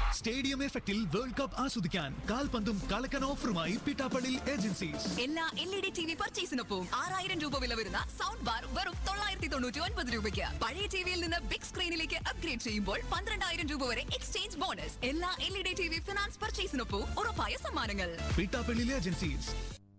Stadium എഫക്റ്റിൽ world cup ആസ്വദിക്കാൻ കാൽപന്തും കളക്കൻ ഓഫറുമായി പിട്ടാപ്പള്ളി ഏജൻസീസ് എല്ലാ L E D T V പർച്ചേസിനൊപ്പം ആറായിരം രൂപ വില വരുന്ന സൗണ്ട് ബാർ വെറും തൊള്ളായിരത്തി തൊണ്ണൂറ്റി ഒൻപത് രൂപയ്ക്ക് പഴയ ടിവിയിൽ നിന്ന് ബിഗ് സ്ക്രീനിലേക്ക് അപ്ഗ്രേഡ് ചെയ്യുമ്പോൾ പന്ത്രണ്ടായിരം രൂപ വരെ എക്സ്ചേഞ്ച് ബോണസ് എല്ലാ L E D T V finance പർച്ചേസിനൊപ്പം ഉറപ്പായ സമ്മാനങ്ങൾ പിട്ടാപ്പള്ളി ഏജൻസീസ്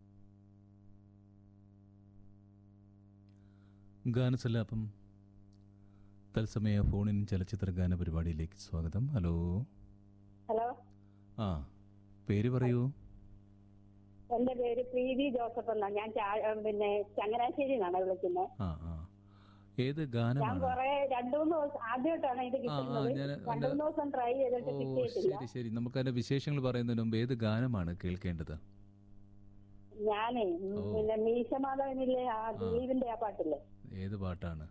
ഗാനസല്ലാപം തത്സമയ ഫോണിൻ ചലച്ചിത്ര ഗാന പരിപാടിയിലേക്ക് സ്വാഗതം ഹലോ ഹലോ ആ പേര് പറയൂ എന്റെ പേര് പ്രീതി ജോസഫ് എന്നാ ഞാൻ ചാ- ഏ, പിന്നെ ചങ്ങനാശ്ശേരി നിന്നാണ് വിളിക്കുന്നത് ആ ആ ഏത് ഞാൻ ഗാനമാണ് കുറെ രണ്ടു മൂന്ന് ദിവസം ആദ്യമായിട്ടാണ് ഇത് ആ, ആ, കിട്ടുന്നത് ഞാൻ- രണ്ടു മൂന്ന് ദിവസം ട്രൈ ചെയ്തിട്ട് ഓ കിട്ടിയിട്ടില്ല ശരി ശരി നമുക്ക് അതിന്റെ വിശേഷങ്ങൾ പറയുന്നതിന് മുമ്പ് ഏത് ഗാനമാണ് കേൾക്കേണ്ടത് ഞാനേ ഉം, ഓ. പിന്നെ മീശമാധവനിലെ ആ ദിലീപിന്റെ ആ പാട്ടില്ലേ ഏത് പാട്ടാണ്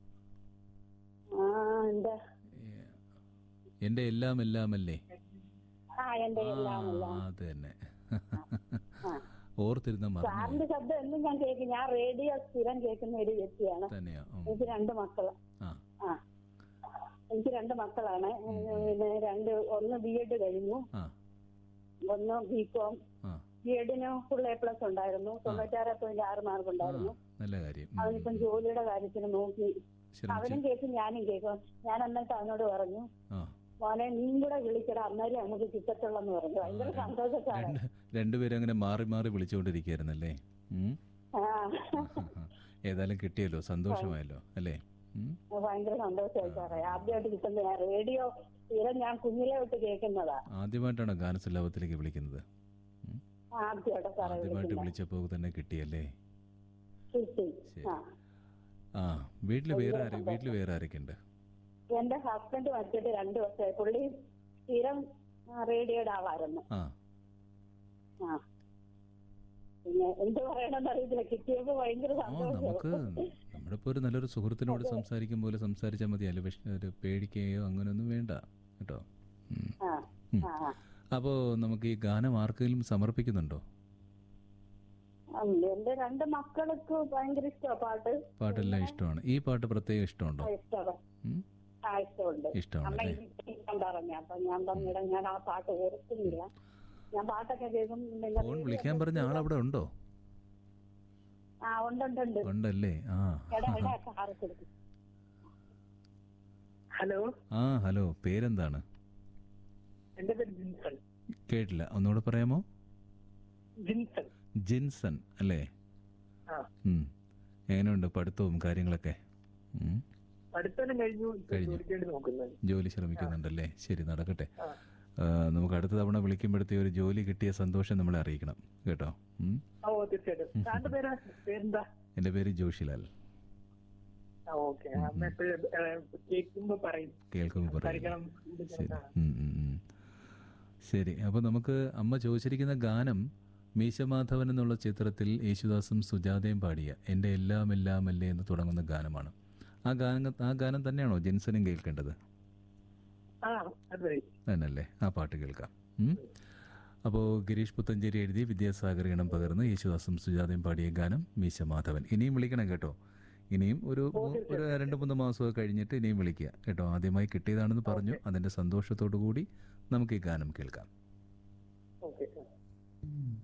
ആ എന്താ എന്റെ എല്ലാം എല്ലാം അല്ലേ ആ എന്റെ ആ, എല്ലാം എല്ലാം അത് തന്നെ ആ. ഓർത്തിരുന്ന മറന്നു സാറിന്റെ ശബ്ദം എന്നും ഞാൻ കേൾക്കും ഞാൻ റേഡിയോ സ്ഥിരം കേൾക്കുന്ന ഒരു വ്യക്തിയാണ് തന്നെയാ ഉം. എനിക്ക് രണ്ട് മക്കള് ആ ആ എനിക്ക് രണ്ട് മക്കളാണ് പിന്നെ രണ്ട് ഒന്ന് ബി എഡ് കഴിഞ്ഞു ആ ഒന്ന് ബി കോം ആ ബി എഡിന് ഫുൾ എ പ്ലസ് ഉണ്ടായിരുന്നു തൊണ്ണൂറ്റാറ് പോയിന്റ് ആറ് മാർക്ക് ആ, ഉണ്ടായിരുന്നു നല്ല കാര്യം ഉം. അവനിപ്പം ജോലിയുടെ കാര്യത്തിന് നോക്കി ശ്രമിച്ചു അവനും കേൾക്കും ഞാനും കേൾക്കും ഞാൻ എന്നിട്ട് അവനോട് പറഞ്ഞു ആ മോനെ നീയും കൂടെ വിളിക്കടാ അന്നേരം നമുക്ക് കിട്ടത്തുള്ളെന്ന് പറഞ്ഞു ഭയങ്കര സന്തോഷക്കാരൻ രണ്ട് രണ്ടുപേരും അങ്ങനെ മാറി മാറി വിളിച്ചുകൊണ്ടിരിക്കുകയായിരുന്നല്ലേ ഉം? ആ ഏതായാലും കിട്ടിയല്ലോ സന്തോഷമായല്ലോ അല്ലേ ഉം? ഭയങ്കര സന്തോഷമായി സാറേ ആദ്യമായിട്ട് കിട്ടുന്ന ഞാൻ റേഡിയോ സ്ഥിരം ഞാൻ കുഞ്ഞിലെ തൊട്ട് കേൾക്കുന്നതാ ആദ്യമായിട്ടാണോ ഗാനസല്ലാപത്തിലേക്ക് വിളിക്കുന്നത് ഉം? ആദ്യമായിട്ട് സാറേ ആദ്യമായിട്ട് വിളിക്കുന്നത് വിളിച്ചപ്പോൾ തന്നെ കിട്ടിയല്ലേ കിട്ടി ശരി. ആ ആ വീട്ടിൽ വേറെ ആരെ വീട്ടിൽ വേറെ ആരൊക്കെ ഉണ്ട് എന്റെ ഹസ്ബൻഡ് മരിച്ചിട്ട് രണ്ടു വർഷമായി പുള്ളി സ്ഥിരം ആ, റേഡിയോയുടെ ആളായിരുന്നു ആ ആ പിന്നെ എന്ത് പറയണമെന്ന് അറിയത്തില്ല കിട്ടിയപ്പോ ഭയങ്കര ആ നമുക്ക് സന്തോഷം നമ്മുടെ ഇപ്പോൾ ഒരു നല്ലൊരു സുഹൃത്തിനോട് സംസാരിക്കും പോലെ സംസാരിച്ചാൽ മതി അല്ല വിഷ ഒരു പേടിക്കുകയോ അങ്ങനെയൊന്നും വേണ്ട കേട്ടോ ഉം. ആ ഉം. ആ ആ. അപ്പോൾ നമുക്ക് ഈ ഗാനം ആർക്കെങ്കിലും സമർപ്പിക്കുന്നുണ്ടോ ഉം, എന്റെ രണ്ട് മക്കൾക്ക് ഭയങ്കര ഇഷ്ടമാണ് പാട്ട് പാട്ടെല്ലാം ഇഷ്ടമാണ് ഈ പാട്ട് പ്രത്യേകം ഇഷ്ടമുണ്ടോ ആ, ഇഷ്ടമാണ് ഉം? ആ ഇഷ്ടമുണ്ട് ഇഷ്ടമാണ് അമ്മ അല്ലേ? ഇരിക്കാൻ പറഞ്ഞു അപ്പൊ ഞാൻ പറഞ്ഞിട ഞാൻ ആ പാട്ട് ഓർക്കുന്നില്ല ഞാൻ പാട്ടൊക്കെ കേൾക്കും പിന്നെ ഫോൺ വിളിക്കാൻ പറഞ്ഞ ആളവിടെ ഉണ്ടോ ആ ഉണ്ടുണ്ടുണ്ട് ഉണ്ടല്ലേ ആ എടാ എടാ കാറ് കൊടുക്കും ഹലോ ആ ഹലോ പേരെന്താണ് എന്റെ പേര് ജിൻസൺ കേട്ടില്ല ഒന്നുകൂടെ പറയാമോ ജിൻസൺ ജിൻസൺ അല്ലേ ആ ഉം. എങ്ങനെയുണ്ട് പഠിത്തവും കാര്യങ്ങളൊക്കെ ഉം. പഠിത്തം കഴിഞ്ഞു ഇപ്പൊ കഴിഞ്ഞു. ജോലിക്ക് വേണ്ടി നോക്കുന്നത് ജോലി ശ്രമിക്കുന്നുണ്ടല്ലേ ശരി നടക്കട്ടെ ആ. ആ, നമുക്ക് അടുത്ത തവണ വിളിക്കുമ്പോഴത്തേ ഒരു ജോലി കിട്ടിയ സന്തോഷം നമ്മളെ അറിയിക്കണം കേട്ടോ ഉം. ഓ തീർച്ചയായിട്ടും താന്റെ പേര് പേരെന്താ എൻ്റെ പേര് ജോഷിലാൽ ആ ഓക്കെ അമ്മ എപ്പോഴും കേൾക്കുമ്പോ പറയും കേൾക്കുമ്പോൾ പറയും സംസാരിക്കണം ശരി ഉം, ഉം, ഉം. ശരി അപ്പോൾ നമുക്ക് അമ്മ ചോദിച്ചിരിക്കുന്ന ഗാനം മീശമാധവൻ എന്നുള്ള ചിത്രത്തിൽ യേശുദാസും സുജാതയും പാടിയ എൻ്റെ എല്ലാം എല്ലാം അല്ലേ എന്ന് തുടങ്ങുന്ന ഗാനമാണ് ആ ഗാനം ആ ഗാനം തന്നെയാണോ ജെൻസനും കേൾക്കേണ്ടത് ആ അത് വഴി തന്നല്ലേ ആ പാട്ട് കേൾക്കാം ഉം? അപ്പോൾ ഗിരീഷ് പുത്തഞ്ചേരി എഴുതി വിദ്യാസാഗർ ഇണം പകർന്ന് യേശുദാസും സുജാതയും പാടിയ ഗാനം മീശ മാധവൻ ഇനിയും വിളിക്കണം കേട്ടോ ഇനിയും ഒരു മൂ- ഒരു രണ്ട് മൂന്ന് മാസമൊക്കെ കഴിഞ്ഞിട്ട് ഇനിയും വിളിക്കുക കേട്ടോ ആദ്യമായി കിട്ടിയതാണെന്ന് പറഞ്ഞു അതിന്റെ സന്തോഷത്തോടു കൂടി നമുക്ക് ഈ ഗാനം കേൾക്കാം ഓക്കെ